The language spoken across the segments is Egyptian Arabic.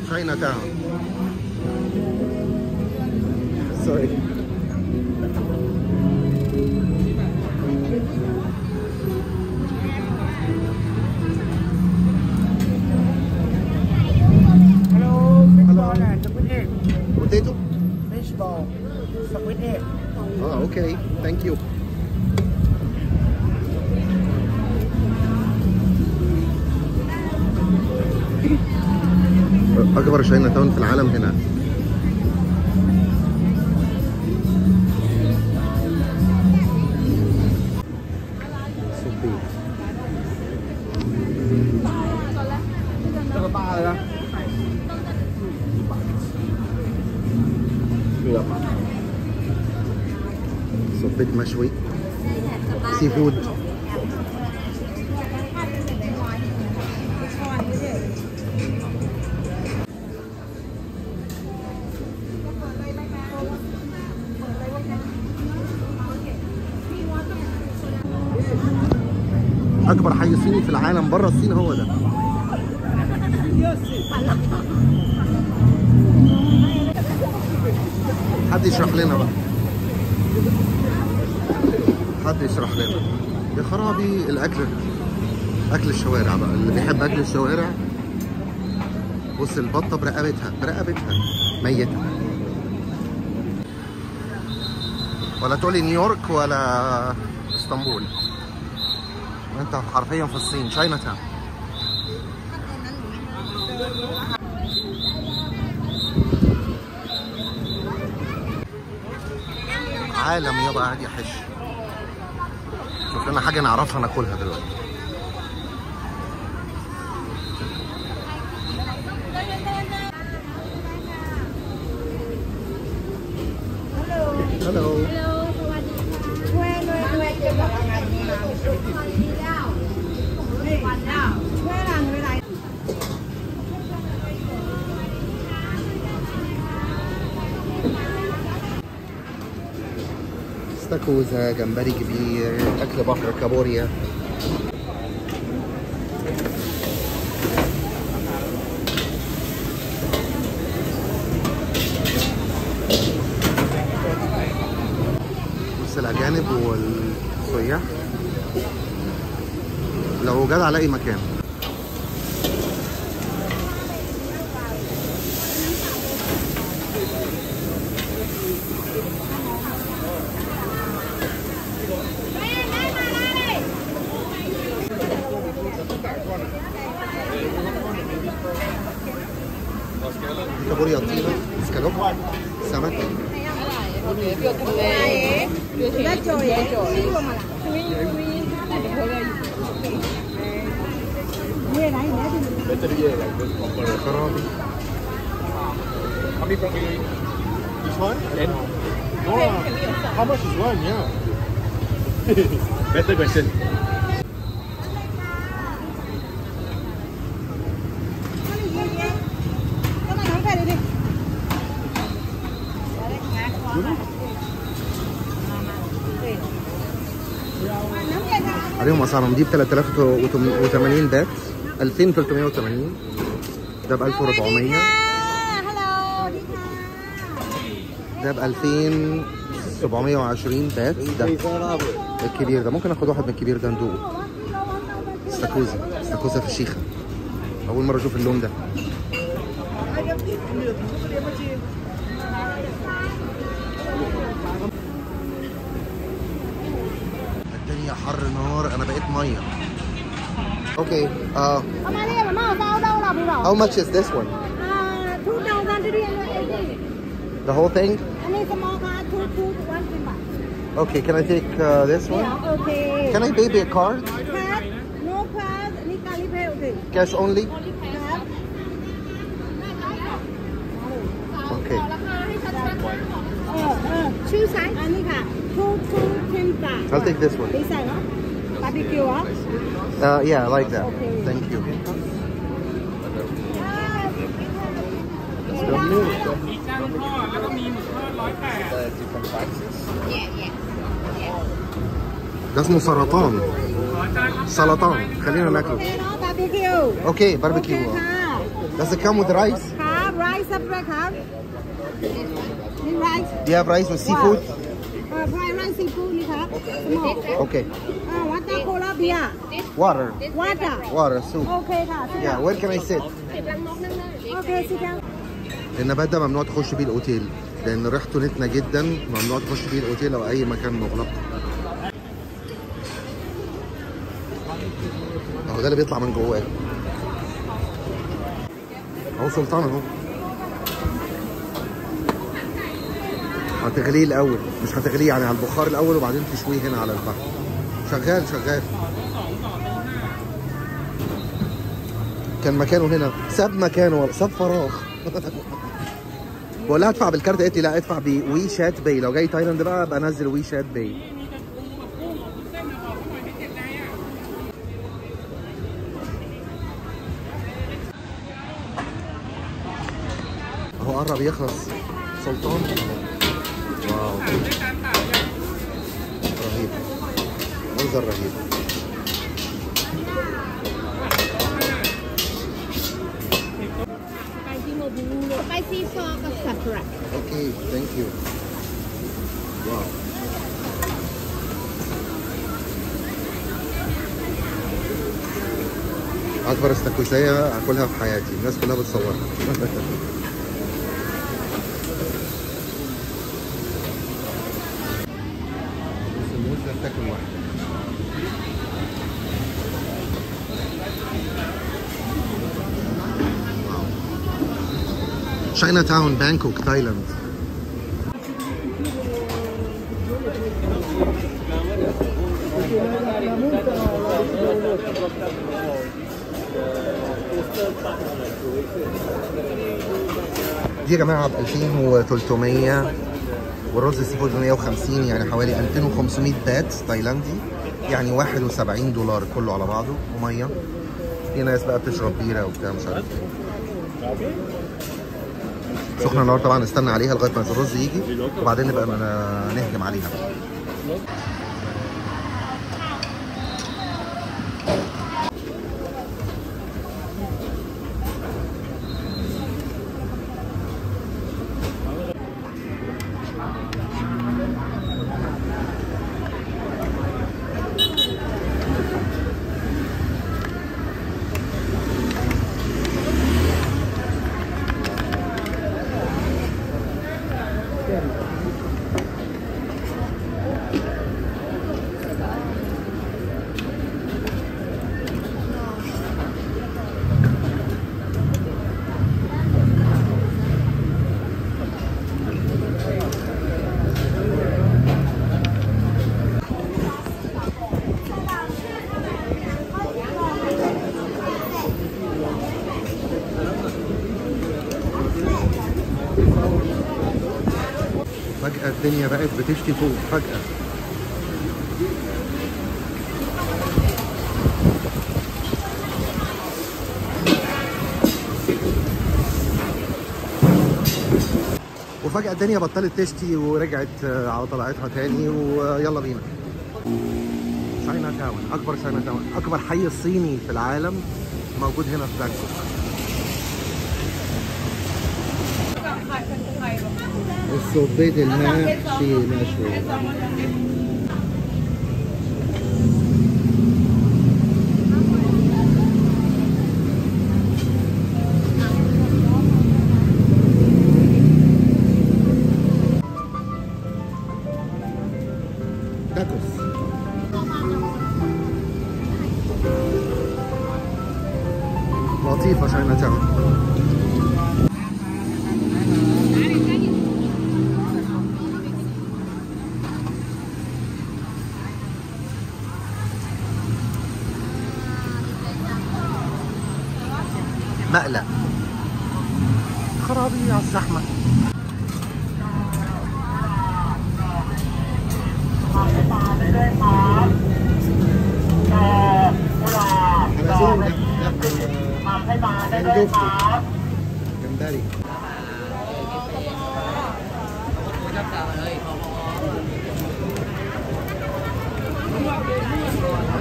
Chinatown. Sorry. Hello, fish Hello. ball and squid egg. Potato? Fish ball, squid egg. Oh, okay. Thank you. أكبر شاينا تاون في العالم هنا صبيت 这个大的呢？ صبيت مشوي سي فود اكبر حي صيني في العالم بره الصين هو ده حد يشرح لنا بقى حد يشرح لنا يا خرابي الاكل اكل الشوارع بقى اللي بيحب اكل الشوارع بص البطه برقبتها برقبتها ميته ولا تقولي نيويورك ولا اسطنبول انت حرفيا في الصين شاينا تاون عالم يابا قاعد يحش شوف لنا حاجه نعرفها ناكلها دلوقتي هلو ช่วยด้วยด้วยจะบอกยังไงดีนะช่วยแล้ววันแล้วช่วยหลังเวลา استاكوزا جمبري كبير اكل بحر كابوريا بص الاجانب والسياح لو جد على اي مكان كابوريا طينة اسكالوب سمك แล้วโจยชิลงมาละนี่ไหนเนี่ยที่ كرابي How many from you? Each one? Ten. No, how much is one? Yeah. Better question. ก็มาทั้งแค่ดิ عليهم اسعارهم دي ب 3080 بات 2380 ده ب 1400 ฮัลโหลดีค่ะ ده ب 2720 بات ده الكبير ده ممكن اخد واحد من الكبير ده ندوقه استاكوزا استاكوزا فشيخه اول مره اشوف اللون ده الدنيا حر نار انا بقيت ميه اوكي اه เอามาเนี่ยมาเอาเดาเราพี่เรา how much is this one อ่าทูเดาดันที่เรียนเลยเอ้ย the whole thing อันนี้สมอค่ะทูทูวันสิบบาท okay can I take uh, this เดี๋ยว one โอเค can I baby a card แคทโน้แคทอันนี้การิเพลโอเค cash only ครับ okay เออเออชื่อไซส์อันนี้ค่ะทูทูเทนบาท I'll take this one ดีไซน์เนาะบาร์บีคิวอ่ะ uh, yeah I like that Okay. thank you ده اسمه سرطان سرطان خلينا โอ ناكله เคเนาะบาร์บีคิว اوكي โอเค باربيكيو ค่ะ Does it come with rice ครับ rice separate ครับนี่ rice Do you have rice with seafood? เอ่อ fried rice seafood นี่ครับ small Okay. อ่า water cola beer Water. water Water, soup. โอเคค่ะ sit Yeah, down where can I sit? โอเค sit down النبات ده ممنوع تخش بيه الاوتيل لان ريحته نتنه جدا ممنوع تخش بيه الاوتيل او اي مكان مغلق اهو ده اللي بيطلع من جواه اهو سلطان اهو هتغليه الاول مش هتغليه يعني على البخار الاول وبعدين تشويه هنا على الفحم شغال شغال كان مكانه هنا ساب مكانه والله، ساب فراغ بقول لها ادفع بالكارت قالت لي لا ادفع بوي شات باي لو جاي تايلاند بقى ابقى انزل وي شات باي اهو قرب يخلص سلطان واو رهيب منظر رهيب spicy sauce separate اوكي ثانك يو واو اكبر استاكوزايه اكلها في حياتي الناس كلها بتصورها بس الموزة بتاكل واحدة China Town, Bangkok, Thailand. دي يا جماعه ب 2300 والرز السي فود ب 150 يعني حوالي 2500 بات تايلاندي يعني 71 دولار كله على بعضه وميه في ناس بقى بتشرب بيره وبتاع مش عارف ايه سخنه النهارده طبعا نستنى عليها لغايه ما الرز يجي وبعدين نبقى ن- نهجم عليها بقى فجأة الدنيا بقت بتشتي فوق فجأة وفجأة الدنيا بطلت تشتي ورجعت آه، على طلعتها تاني ويلا بينا شاينا تاون أكبر شاينا تاون أكبر حي صيني في العالم موجود هنا في بانكوك الصبيت الماء في مشوي تاكوس لطيفة شاينا تاون مقلق خرابي على الزحمة جمبري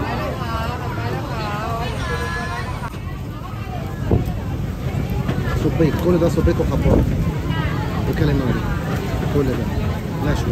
سوب صبيط كل ده صبيط وخبار وكاليماري كل ده مشوي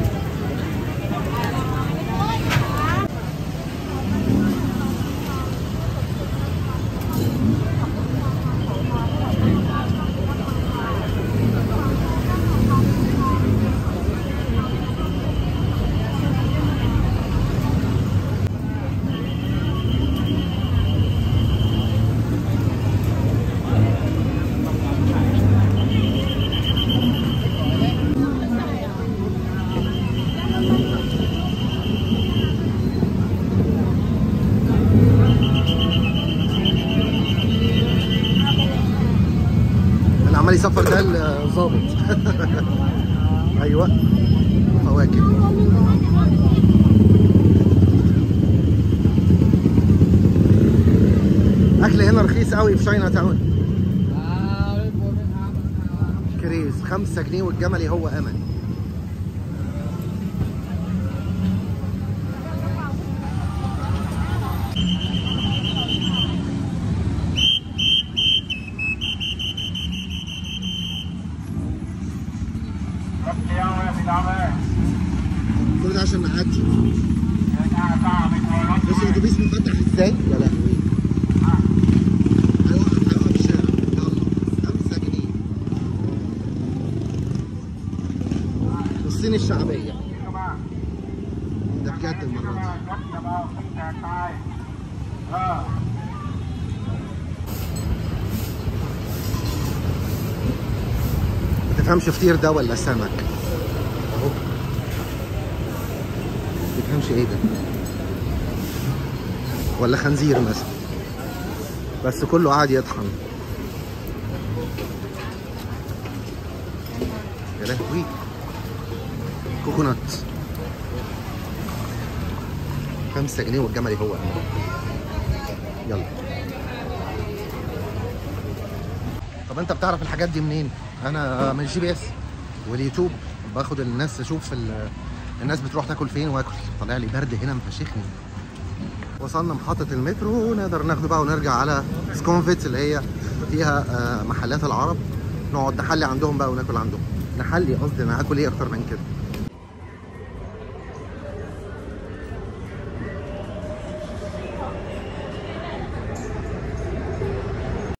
اللي عمال يصفر ده الظابط ايوه فواكه اكل هنا رخيص قوي في شاينا تاون كريز 5 جنيه والجملي هو امل كل ده عشان نعدي بص الاتوبيس مفتح ازاي يا لهوي هيوقف هيوقف الشارع يلا 5 جنيه الصين الشعبية ده بجد المرة دي ما تفهمش فطير ده ولا سمك اهو ما تفهمش ايه ده ولا خنزير مثلا بس كله قاعد يطحن يا لهوي كوكونات خمسة جنيه والجملي هو يلا طب انت بتعرف الحاجات دي منين؟ انا من الجي بي اس واليوتيوب باخد الناس اشوف ال- الناس بتروح تاكل فين واكل طالع لي برد هنا مفشخني وصلنا محطة المترو نقدر ناخده بقى ونرجع على سكونفيتس اللي هي فيها آه، محلات العرب نقعد نحلي عندهم بقى وناكل عندهم نحلي قصدي انا هاكل ايه اكتر من كده